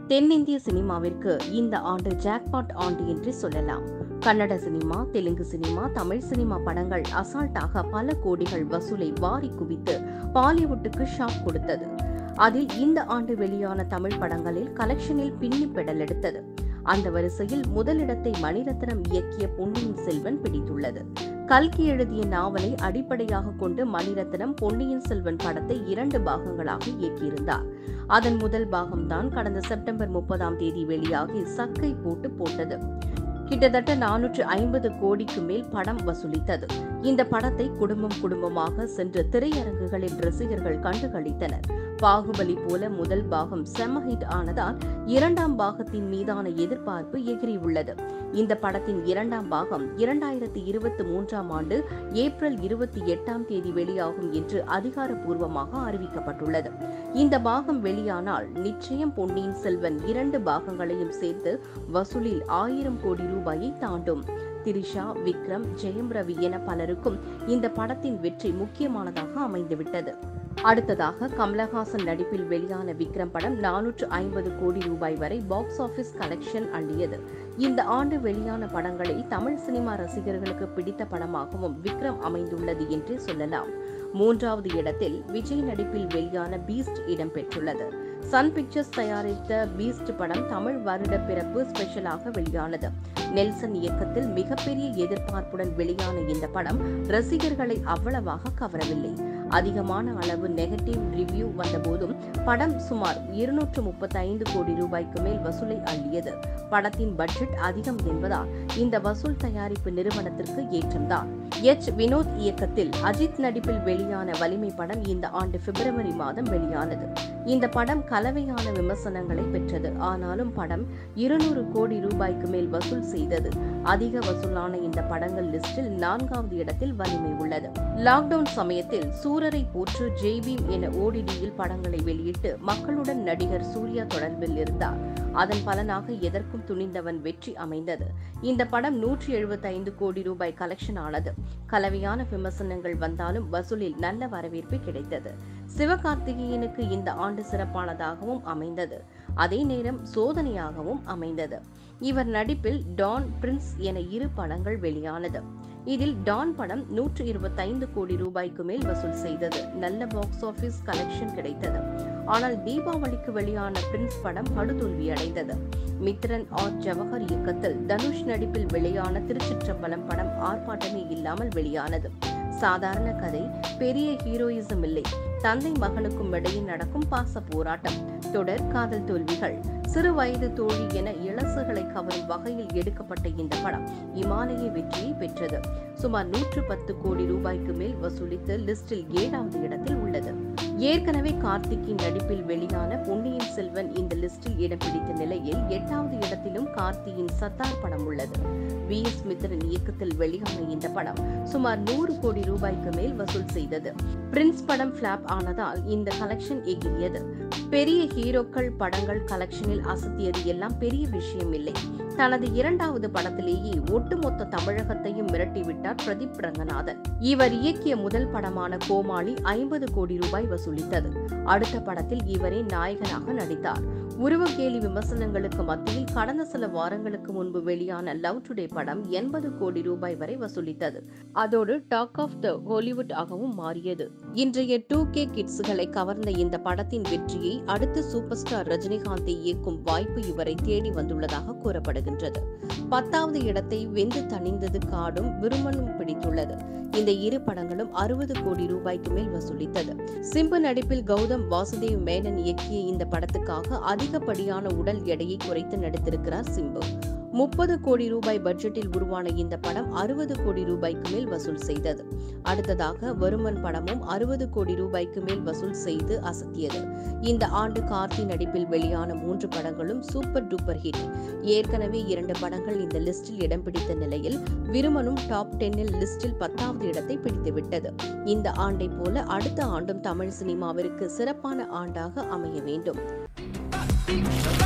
தென்னிந்திய சினிமாவிற்கு இந்த ஆண்டு ஜாக்பாட் ஆண்டு என்று சொல்லலாம் Kannada cinema Telugu cinema Tamil cinema படங்கள் அசால்ட்டாக பல கோடிகள் வசூலை வாரி குவித்து பாலிவுட்டுக்கு ஷாக் கொடுத்தது அதில் இந்த ஆண்டு வெளியான தமிழ் படங்களில் கலெக்ஷனில் பின்னி பெடல் எடுத்தது அந்த வரிசையில் முதலிடத்தை மணிரத்னம் இயக்கிய பொன்னியின் செல்வன் பிடித்துள்ளது கல்கி எழுதிய நாவலை அடிப்படையாக கொண்டு மணிரத்னம் பொன்னியின் செல்வன் படத்தை இரண்டு பாகங்களாக இயக்கியிருந்தார் அதன் முதல் பாகம்தான் கடந்த செப்டம்பர் முப்பதாம் தேதி வெளியாகி சக்கை போட்டு போட்டது கிட்டத்தட்ட நானூற்று ஐம்பது கோடிக்கு மேல் படம் வசூலித்தது இந்த படத்தை குடும்பம் குடும்பமாக சென்று திரையரங்குகளில் ரசிகர்கள் கண்டுகளித்தனர் பாகுபலி போல முதல் பாகம் செம ஹிட் ஆனதால் இரண்டாம் பாகத்தின் மீதான எதிர்பார்ப்பு எகிறியுள்ளது இந்த படத்தின் இரண்டாம் பாகம் இரண்டாயிரத்தி இருபத்தி மூன்றாம் ஆண்டு ஏப்ரல் இருபத்தி எட்டாம் தேதி வெளியாகும் என்று அதிகாரப்பூர்வமாக அறிவிக்கப்பட்டுள்ளது இந்த பாகம் வெளியானால் நிச்சயம் பொன்னியின் செல்வன் இரண்டு பாகங்களையும் சேர்த்து வசூலில் ஆயிரம் கோடி ரூபாயை தாண்டும் திரிஷா விக்ரம் ஜெயம் ரவி என பலருக்கும் இந்த படத்தின் வெற்றி முக்கியமானதாக அமைந்துவிட்டது அடுத்ததாக கமலஹாசன் நடிப்பில் வெளியான விக்ரம் படம் நானூற்று ஐம்பது கோடி ரூபாய் வரை பாக்ஸ் ஆபீஸ் கலெக்ஷன் அள்ளியது இந்த ஆண்டு வெளியான படங்களில் தமிழ் சினிமா ரசிகர்களுக்கு பிடித்த படமாகவும் விக்ரம் அமைந்துள்ளது என்றே சொல்லலாம் மூன்றாவது இடத்தில் விஜய் நடிப்பில் வெளியான பீஸ்ட் இடம்பெற்றுள்ளது சன் பிக்சர்ஸ் தயாரித்த பீஸ்ட் படம் தமிழ் வருட பிறப்பு ஸ்பெஷலாக வெளியானது நெல்சன் இயக்கத்தில் மிகப்பெரிய எதிர்பார்ப்புடன் வெளியான இந்த படம் ரசிகர்களை அவ்வளவாக கவரவில்லை அதிகமான அளவு நெகட்டிவ் ரிவ்யூ வந்தபோதும் படம் சுமார் இருநூற்று முப்பத்தைந்து கோடி ரூபாய்க்கு மேல் வசூலை அள்ளியது படத்தின் பட்ஜெட் அதிகம் என்பதால் இந்த வசூல் தயாரிப்பு நிறுவனத்திற்கு ஏற்றம்தான் எச் வினோத் இயக்கத்தில் அஜித் நடிப்பில் வெளியான வலிமை படம் இந்த ஆண்டு பிப்ரவரி மாதம் வெளியானது இந்த படம் கலவையான விமர்சனங்களை பெற்றது ஆனாலும் படம் இருநூறு கோடி ரூபாய்க்கு மேல் வசூல் செய்தது அதிக வசூலான இந்த படங்கள் லிஸ்டில் நான்காவது இடத்தில் வலிமை உள்ளது லாக்டவுன் சமயத்தில் சூரரை போற்று ஜெய்பீம் என ஓடிடியில் படங்களை வெளியிட்டு மக்களுடன் நடிகர் சூர்யா தொடர்பில் இருந்தார் அதன் பலனாக எதற்கும் துணிந்தவன் வெற்றி அமைந்தது இந்த படம் நூற்றி எழுபத்தைந்து கோடி ரூபாய் கலெக்ஷன் ஆனது கலவையான விமர்சனங்கள் வந்தாலும் வசூலில் நல்ல வரவேற்பு கிடைத்தது சிவகார்த்திகேயனுக்கு இந்த ஆண்டு சிறப்பானதாகவும் அமைந்தது அதே நேரம் சோதனையாகவும் அமைந்தது இவர் நடிப்பில் டான் பிரின்ஸ் என இரு படங்கள் வெளியானது இதில் டான் படம் நூற்று இருபத்தைந்து கோடி ரூபாய்க்கு மேல் வசூல் செய்தது நல்ல பாக்ஸ் ஆபீஸ் கலெக்ஷன் கிடைத்தது ஆனால் தீபாவளிக்கு வெளியான பிரின்ஸ் படம் படுதோல்வி அடைந்தது மித்ரன் ஆர் ஜவஹர் இயக்கத்தில் தனுஷ் நடிப்பில் வெளியான திருச்சிற்றம்பலம் படம் ஆர்ப்பாட்டமே இல்லாமல் வெளியானது சாதாரண கதை பெரிய ஹீரோயிசம் இல்லை தந்தை மகனுக்கும் இடையே நடக்கும் பாச போராட்டம் தொடர் காதல் தோல்விகள் சிறு வயது தோழி என இளசுகளை கவரும் வகையில் எடுக்கப்பட்ட இந்த படம் இமாலய வெற்றியை பெற்றது சுமார் நூற்று பத்து கோடி ரூபாய்க்கு மேல் வசூலித்து லிஸ்டில் ஏழாவது இடத்தில் உள்ளது ஏற்கனவே கார்த்திக்கின் நடிப்பில் வெளியான பொன்னியின் செல்வன் இந்த லிஸ்டில் இடம் பிடித்த நிலையில் எட்டாவது இடத்திலும் கார்த்தியின் சத்தார் படம் உள்ளது வி எஸ் மித்ரன் இயக்கத்தில் வெளியான இந்த படம் சுமார் நூறு கோடி ரூபாய்க்கு மேல் வசூல் செய்தது பிரின்ஸ் படம் பிளாப் ஆனதால் இந்த கலெக்ஷன் எகிரியது பெரிய ஹீரோக்கள் படங்கள் கலெக்ஷனில் அசத்தியது எல்லாம் பெரிய விஷயம் இல்லை தனது இரண்டாவது படத்திலேயே ஒட்டுமொத்த தமிழகத்தையும் மிரட்டிவிட்டார் பிரதீப் ரங்கநாதன் இவர் இயக்கிய முதல் படமான கோமாளி ஐம்பது கோடி ரூபாய் வசூலித்தது அடுத்த படத்தில் இவரே நாயகனாக நடித்தார் உருவகேலி விமர்சனங்களுக்கு மத்தியில் கடந்த சில வாரங்களுக்கு முன்பு வெளியான லவ் டுடே படம் எண்பது கோடி ரூபாய் வரை வசூலித்தது அதோடு டாக் ஆஃப் த ஹாலிவுட் ஆகவும் மாறியது இன்றைய டூ கே கிட்ஸ்களை கவர்ந்த இந்த படத்தின் வெற்றியை அடுத்து சூப்பர் ஸ்டார் ரஜினிகாந்தை இயக்கும் வாய்ப்பு இவரை தேடி வந்துள்ளதாக கூறப்படுகின்றது பத்தாவது இடத்தை வெந்து தணிந்தது காடும் விருமனும் பிடித்துள்ளது இந்த இரு படங்களும் அறுபது கோடி ரூபாய்க்கு மேல் வசூலித்தது சிம்பு நடிப்பில் கௌதம் வாசுதேவ் மேனன் இயக்கிய இந்த படத்துக்காக அதிகப்படியான உடல் எடையை குறைத்து நடித்திருக்கிறார் சிம்பு முப்பது கோடி ரூபாய் பட்ஜெட்டில் உருவான இந்த படம் அறுபது கோடி ரூபாய்க்கு மேல் வசூல் செய்தது அடுத்ததாக வருமன் படமும் அறுபது கோடி ரூபாய்க்கு மேல் வசூல் செய்து அசத்தியது இந்த ஆண்டு கார்த்தி நடிப்பில் வெளியான மூன்று படங்களும் சூப்பர் டூப்பர் ஹிட் ஏற்கனவே இரண்டு படங்கள் இந்த லிஸ்டில் இடம் பிடித்த நிலையில் விருமனும் டாப் டென்னில் லிஸ்டில் பத்தாவது இடத்தை பிடித்துவிட்டது இந்த ஆண்டை போல அடுத்த ஆண்டும் தமிழ் சினிமாவிற்கு சிறப்பான ஆண்டாக அமைய வேண்டும்